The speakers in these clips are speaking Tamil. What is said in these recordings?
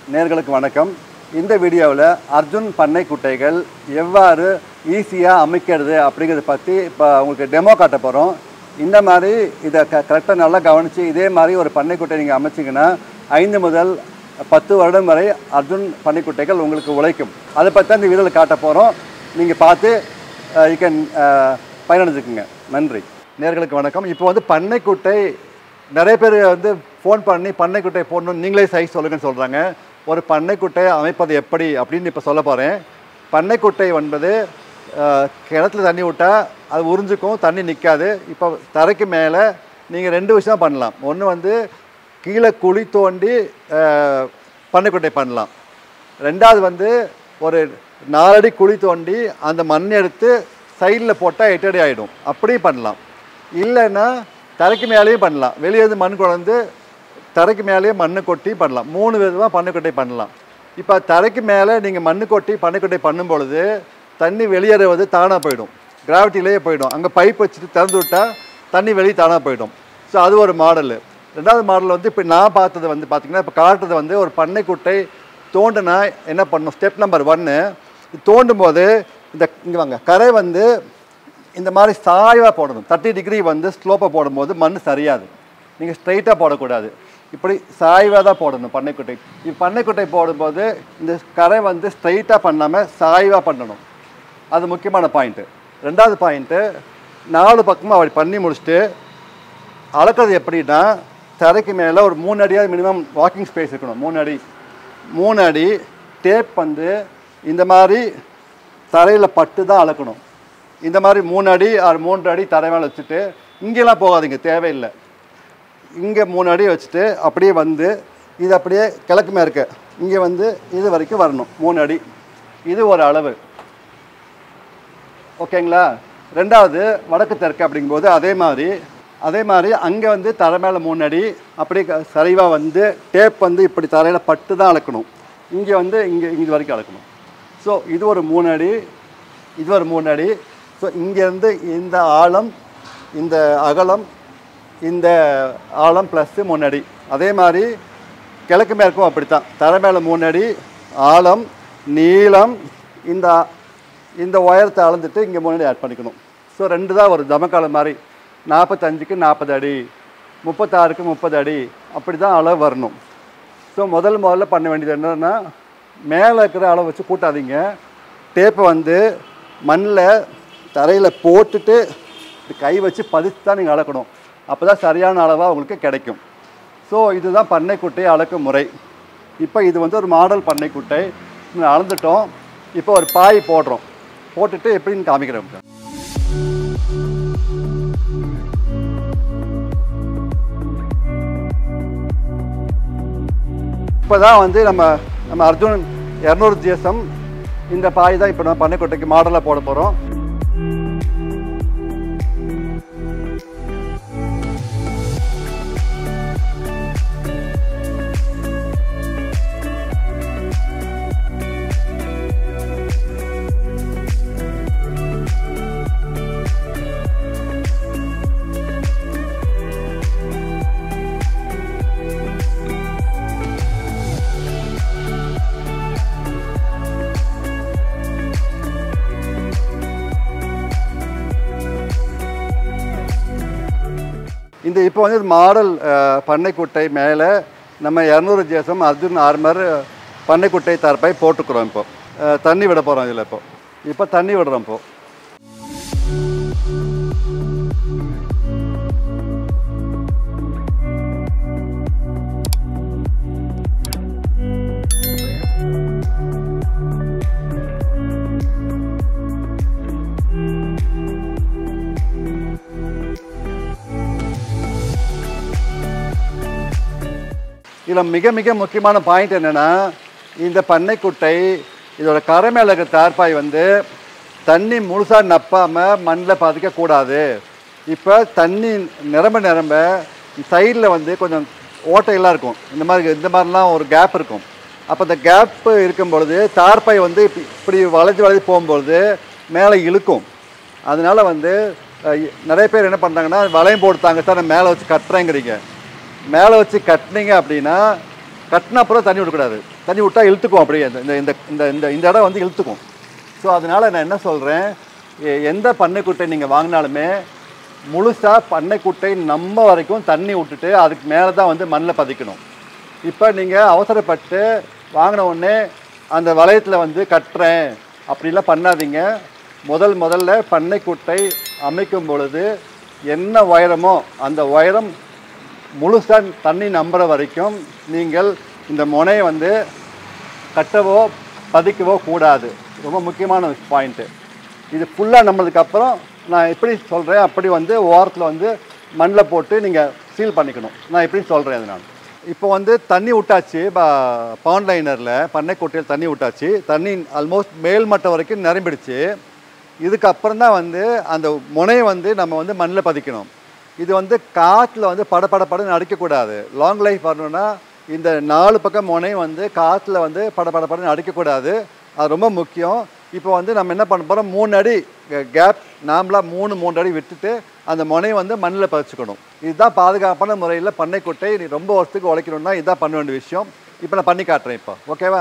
நேர்களுக்கு வணக்கம் இந்த வீடியோவில் அர்ஜுன் பண்ணை குட்டைகள் எவ்வாறு ஈஸியாக அமைக்கிறது அப்படிங்கிறத பற்றி இப்போ உங்களுக்கு டெமோ காட்ட போகிறோம் இந்த மாதிரி இதை க கரெக்டாக நல்லா கவனித்து இதே மாதிரி ஒரு பண்ணை குட்டை நீங்கள் அமைச்சிங்கன்னா ஐந்து முதல் பத்து வருடம் வரை அர்ஜுன் பண்ணை குட்டைகள் உங்களுக்கு உழைக்கும் அதை பற்றி தான் இந்த வீடியோவில் காட்ட போகிறோம் நீங்கள் பார்த்து யூ கேன் பயனடைஞ்சுக்குங்க நன்றி நேர்களுக்கு வணக்கம் இப்போ வந்து பண்ணைக்குட்டை நிறைய பேர் வந்து ஃபோன் பண்ணி பண்ணைக்குட்டை போடணும் நீங்களே சைஸ் சொல்லுங்கன்னு சொல்கிறாங்க ஒரு பண்ணைக்குட்டை அமைப்பது எப்படி அப்படின்னு இப்போ சொல்ல போகிறேன் பண்ணைக்குட்டை என்பது அஹ், கிணத்துல தண்ணி விட்டால் அது உறிஞ்சிக்கும் தண்ணி நிற்காது இப்போ தரைக்கு மேலே நீங்கள் ரெண்டு விஷயம் பண்ணலாம் ஒன்று வந்து கீழே குழி தோண்டி அஹ், பண்ணைக்குட்டை பண்ணலாம் ரெண்டாவது வந்து ஒரு நாலடி குழி தோண்டி அந்த மண் எடுத்து சைடில் போட்டால் எட்டு அடி ஆகிடும் அப்படியும் பண்ணலாம் இல்லைன்னா தரைக்கு மேலேயும் பண்ணலாம் வெளியே இருந்து மண் குழந்து தரைக்கு மேலேயே மண்ணு கொட்டி பண்ணலாம் மூணு விதமாக பண்ணைக்கொட்டை பண்ணலாம் இப்போ தரைக்கு மேலே நீங்கள் மண்ணு கொட்டி பண்ணைக்கொட்டை பண்ணும் பொழுது தண்ணி வெளியேறுவது தானாக போயிடும் கிராவிட்டிலேயே போயிடும் அங்கே பைப் வச்சுட்டு திறந்து விட்டால் தண்ணி வெளியே தானாக போயிடும் ஸோ அது ஒரு மாடலு ரெண்டாவது மாடல் வந்து இப்போ நான் பார்த்தது வந்து பார்த்தீங்கன்னா இப்போ காட்டுறது வந்து ஒரு பண்ணைக்குட்டை தோண்டுனா என்ன பண்ணணும் ஸ்டெப் நம்பர் ஒன்று தோண்டும் போது இந்த இங்கே வாங்க கரை வந்து இந்த மாதிரி சாய்வாக போடணும் தேர்ட்டி டிகிரி வந்து ஸ்லோப்பை போடும்போது மண் சரியாது நீங்கள் ஸ்ட்ரைட்டாக போடக்கூடாது இப்படி சாய்வாக தான் போடணும் பண்ணைக்குட்டை இப்போ பண்ணைக்குட்டை போடும்போது இந்த கரை வந்து ஸ்ட்ரைட்டாக பண்ணாமல் சாய்வாக பண்ணணும் அது முக்கியமான பாயிண்ட்டு ரெண்டாவது பாயிண்ட்டு நாலு பக்கமும் அப்படி பண்ணி முடிச்சுட்டு அளக்கிறது எப்படின்னா தரைக்கு மேலே ஒரு மூணு அடியாவது மினிமம் வாக்கிங் ஸ்பேஸ் இருக்கணும் மூணு அடி மூணு அடி டேப் வந்து இந்த மாதிரி தரையில் பட்டு தான் அளக்கணும் இந்த மாதிரி மூணு அடி ஆறு மூன்று அடி தரை மேலே வச்சுட்டு இங்கெல்லாம் போகாதீங்க தேவையில்லை இங்கே மூணு அடி வச்சுட்டு அப்படியே வந்து இது அப்படியே கிழக்கு மேற்க இங்கே வந்து இது வரைக்கும் வரணும் மூணு அடி இது ஒரு அளவு ஓகேங்களா ரெண்டாவது வடக்கு தெற்கு அப்படிங்கும்போது அதே மாதிரி அதே மாதிரி அங்கே வந்து தரை மேலே மூணு அடி அப்படியே க- சரிவாக வந்து டேப் வந்து இப்படி தரையில் பட்டு தான் அளக்கணும் இங்கே வந்து இங்கே இது வரைக்கும் அளக்கணும் ஸோ இது ஒரு மூணு அடி இது ஒரு மூணு அடி ஸோ இங்கேருந்து இந்த ஆழம் இந்த அகலம் இந்த ஆழம் ப்ளஸ்ஸு மூணு அடி அதே மாதிரி கிழக்கு மேற்கும் அப்படித்தான் தரை மேலே மூணு அடி ஆழம் நீளம் இந்த இந்த உயரத்தை அளந்துட்டு இங்கே முன்னாடி ஆட் பண்ணிக்கணும் ஸோ ரெண்டு தான் ஒரு தமக்காலம் மாதிரி நாற்பத்தஞ்சுக்கு நாற்பது அடி முப்பத்தாறுக்கு முப்பது அடி அப்படி தான் அளவு வரணும் ஸோ முதல் முதல்ல பண்ண வேண்டியது என்னன்னா மேலே இருக்கிற அளவு வச்சு கூட்டாதீங்க டேப்பை வந்து மண்ணில் தரையில் போட்டுட்டு இப்படி கை வச்சு பதிச்சு தான் நீங்கள் அளக்கணும் அப்போ தான் சரியான அளவாக உங்களுக்கு கிடைக்கும் ஸோ இதுதான் பண்ணைக்குட்டை அளக்கும் முறை இப்போ இது வந்து ஒரு மாடல் பண்ணைக்குட்டை இங்க அளந்துட்டோம் இப்போ ஒரு பாய் போடுறோம் போட்டுட்டு எப்படின்னு காமிக்கிறேன் இப்போ தான் வந்து நம்ம நம்ம அர்ஜுன் இரநூறு ஜிஎஸ்எம் இந்த பாய் தான் இப்போ நம்ம பண்ணைக்குட்டைக்கு மாடலாக போட போகிறோம் இந்த இப்போ வந்து மாடல் பண்ணைக்குட்டை மேலே நம்ம இரநூறு ஜிஎஸ்எம் அர்ஜுன் ஆர்மர் பண்ணைக்குட்டை தரப்பை போட்டுக்கிறோம் இப்போ அஹ், தண்ணி விட போகிறோம் இதில் இப்போ இப்போ தண்ணி விடுறோம் இப்போ இதில் மிக மிக முக்கியமான பாயிண்ட் என்னென்னா இந்த பண்ணைக்குட்டை இதோட கரை மேலே இருக்கிற தார்பாய் வந்து தண்ணி முழுசாக நப்பாமல் மண்ணில் பாதிக்கக்கூடாது இப்போ தண்ணி நிரம்ப நிரம்ப சைடில் வந்து கொஞ்சம் ஓட்டையெல்லாம் இருக்கும் இந்த மாதிரி இந்த மாதிரிலாம் ஒரு கேப் இருக்கும் அப்போ அந்த கேப்பு இருக்கும் பொழுது தார்பாய் வந்து இப்படி இப்படி வளைஞ்சு வளைஞ்சு போகும்பொழுது மேலே இழுக்கும் அதனால வந்து அஹ், நிறைய பேர் என்ன பண்ணுறாங்கன்னா வளையம் போட்டுத்தாங்க சார் நான் மேலே வச்சு கட்டுறேங்கிறீங்க மேலே வச்சு கட்டினீங்க அப்படின்னா கட்டின அப்புறம் தண்ணி விடக்கூடாது தண்ணி விட்டா இழுத்துக்கும் அப்படியே இந்த இந்த இந்த இந்த இந்த இந்த இடம் வந்து இழுத்துக்கும் ஸோ அதனால் நான் என்ன சொல்கிறேன் எந்த பண்ணைக்குட்டை நீங்கள் வாங்கினாலுமே முழுசாக பண்ணைக்குட்டை நம்ம வரைக்கும் தண்ணி விட்டுட்டு அதுக்கு மேலே தான் வந்து மண்ணில் பதிக்கணும் இப்போ நீங்கள் அவசரப்பட்டு வாங்கின உடனே அந்த வளையத்தில் வந்து கட்டுறேன் அப்படிலாம் பண்ணாதீங்க முதல் முதல்ல பண்ணைக்குட்டை அமைக்கும் பொழுது என்ன உயரமோ அந்த உயரம் முழுசாக தண்ணி நம்புற வரைக்கும் நீங்கள் இந்த முனையை வந்து கட்டவோ பதிக்கவோ கூடாது ரொம்ப முக்கியமான பாயிண்ட்டு இது ஃபுல்லாக நம்புறதுக்கு அப்புறம் நான் எப்படி சொல்கிறேன் அப்படி வந்து ஓரத்தில் வந்து மண்ணில் போட்டு நீங்கள் சீல் பண்ணிக்கணும் நான் எப்படி சொல்கிறேன் அது நான் இப்போ வந்து தண்ணி விட்டாச்சு பவுண்ட் லைனரில் பண்ணைக்குட்டையில் தண்ணி விட்டாச்சு தண்ணி ஆல்மோஸ்ட் மேல் மட்டம் வரைக்கும் நிரம்பிடுச்சு இதுக்கப்புறம் தான் வந்து அந்த முனையை வந்து நம்ம வந்து மண்ணில் பதிக்கணும் இது வந்து காற்றுல வந்து பட பட படன்னு அடிக்கக்கூடாது லாங் லைஃப் வரணும்னா இந்த நாலு பக்கம் முனை வந்து காற்றுல வந்து பட பட படன்னு அடிக்கக்கூடாது அது ரொம்ப முக்கியம் இப்போ வந்து நம்ம என்ன பண்ண போகிறோம் மூணு அடி கேப் நாமளாக மூணு மூணு அடி விட்டுட்டு அந்த முனையை வந்து மண்ணில் பதிச்சுக்கணும் இதுதான் பாதுகாப்பான முறையில் பண்ணைக்குட்டை நீ ரொம்ப வருஷத்துக்கு உழைக்கணும்னா இதுதான் பண்ண வேண்டிய விஷயம் இப்போ நான் பண்ணி காட்டுறேன் இப்போ ஓகேவா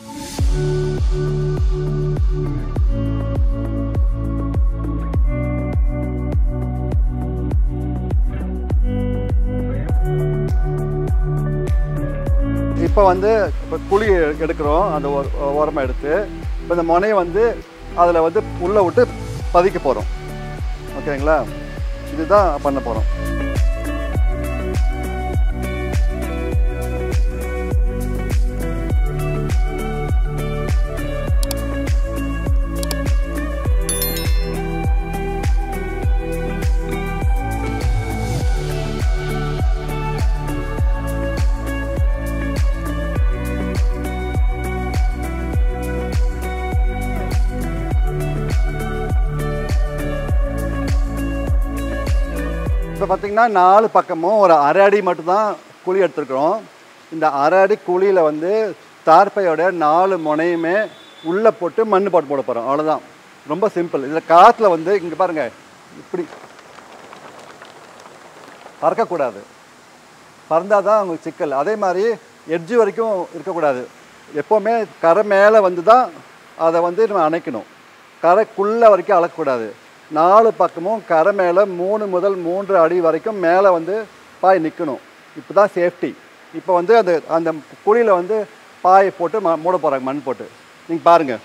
இப்போ வந்து இப்போ குழி எடுக்கிறோம் அந்த ஓரமாக எடுத்து இப்போ இந்த முனையை வந்து அதில் வந்து உள்ளே விட்டு பதிக்க போகிறோம் ஓகேங்களா இதுதான் பண்ண போகிறோம் இப்போ பார்த்தீங்கன்னா நாலு பக்கமும் ஒரு அரை அடி மட்டும்தான் குழி எடுத்துருக்குறோம் இந்த அரை அடி குழியில் வந்து தார்ப்பையோட நாலு முனையுமே உள்ளே போட்டு மண் போட்டு போட போகிறோம் அவ்வளோதான் ரொம்ப சிம்பிள் இதில் காற்றுல வந்து இங்கே பாருங்கள் இப்படி பறக்கக்கூடாது பறந்தால் தான் உங்களுக்கு சிக்கல் அதே மாதிரி எட்ஜு வரைக்கும் இருக்கக்கூடாது எப்போவுமே கரை மேலே வந்து தான் அதை வந்து நம்ம அணைக்கணும் கரைக்குள்ளே வரைக்கும் அளக்கக்கூடாது நாலு பக்கமும் கரை மேலே மூணு முதல் மூன்று அடி வரைக்கும் மேலே வந்து பாய் நிற்கணும் இப்போ தான் சேஃப்டி இப்போ வந்து அந்த அந்த குழியில் வந்து பாயை போட்டு ம மூட போகிறாங்க மண் போட்டு நீங்கள் பாருங்கள்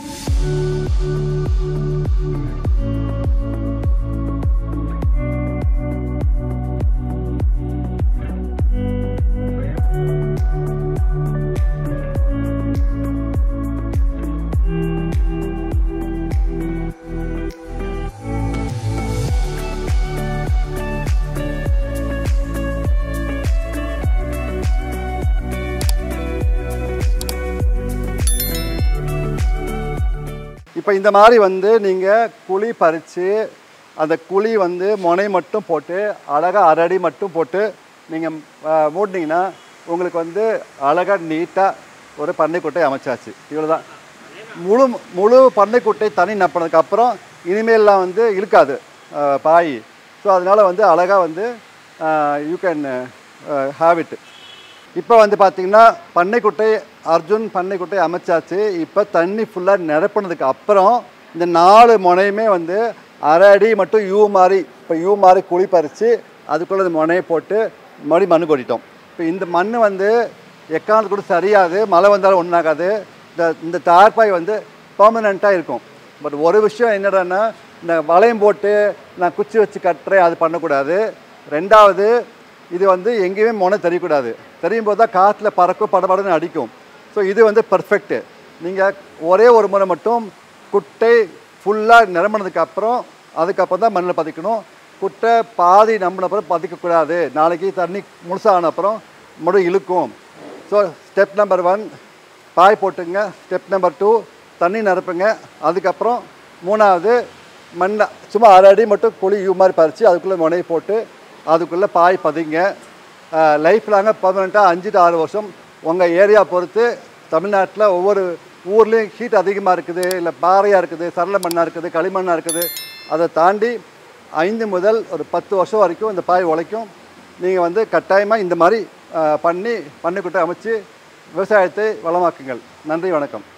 இப்போ இந்த மாதிரி வந்து நீங்கள் குழி பறித்து அந்த குழி வந்து முனை மட்டும் போட்டு அழகாக அரடி மட்டும் போட்டு நீங்கள் மூடினீங்கன்னா உங்களுக்கு வந்து அழகாக நீட்டாக ஒரு பண்ணைக்குட்டை அமைச்சாச்சு இவ்வளோதான் முழு முழு பண்ணைக்குட்டை தனி நப்பினதுக்கு அப்புறம் இனிமேல்லாம் வந்து இழுக்காது அஹ், பாய் ஸோ அதனால் வந்து அழகாக வந்து யூ கேன் ஹேவ் இட் இப்போ வந்து பார்த்தீங்கன்னா பண்ணைக்குட்டை அர்ஜுன் பண்ணைக்குட்டை அமைச்சாச்சு இப்போ தண்ணி ஃபுல்லாக நிரப்புனதுக்கு அப்புறம் இந்த நாலு முனையுமே வந்து அரை அடி மட்டும் யூ மாதிரி இப்போ யூ மாதிரி குழி பறித்து அதுக்குள்ளே இந்த முனையை போட்டு மறுபடியும் மண் கொட்டிட்டோம் இப்போ இந்த மண் வந்து எக்காரணத்து கூட சரியாது மழை வந்தாலும் ஒன்றாகாது இந்த இந்த தார்பாய் வந்து பர்மனெண்ட்டாக இருக்கும் பட் ஒரு விஷயம் என்னடான்னா இந்த வளையம் போட்டு நான் குச்சி வச்சு கட்டுறேன் அது பண்ணக்கூடாது ரெண்டாவது இது வந்து எங்கேயுமே முனை தெரியக்கூடாது தெரியும் போது தான் காற்றுல பறக்கும் படபடன்னு அடிக்கும் ஸோ இது வந்து பர்ஃபெக்ட்டு நீங்கள் ஒரே ஒரு முறை மட்டும் குட்டை ஃபுல்லாக நிரம்பினதுக்கு அப்புறம் அதுக்கப்புறம் தான் மண்ணில் பதிக்கணும் குட்டை பாதி நம்பின அப்புறம் பதிக்கக்கூடாது நாளைக்கு தண்ணி முழுசாக ஆன அப்புறம் மறுபடியும் இழுக்கும் ஸோ ஸ்டெப் நம்பர் ஒன் பாய் போட்டுங்க ஸ்டெப் நம்பர் டூ தண்ணி நிரப்புங்க அதுக்கப்புறம் மூணாவது மண்ணை சும்மா அரை அடி மட்டும் குழி யூ மாதிரி பறித்து அதுக்குள்ளே முனையை போட்டு அதுக்குள்ளே பாய் பதிங்க லைஃப் லாங்காக பர்மனெண்ட்டாக அஞ்சு to ஆறு வருஷம் உங்கள் ஏரியா பொறுத்து தமிழ்நாட்டில் ஒவ்வொரு ஊர்லேயும் ஹீட் அதிகமாக இருக்குது இல்லை பாறையாக இருக்குது சரள மண்ணாக இருக்குது களிமண்ணாக இருக்குது அதை தாண்டி ஐந்து முதல் ஒரு பத்து வருஷம் வரைக்கும் இந்த பாய் உழைக்கும் நீங்கள் வந்து கட்டாயமாக இந்த மாதிரி அஹ், பண்ணி பண்ணைக்குட்டை அமைச்சு விவசாயத்தை வளமாக்குங்கள் நன்றி வணக்கம்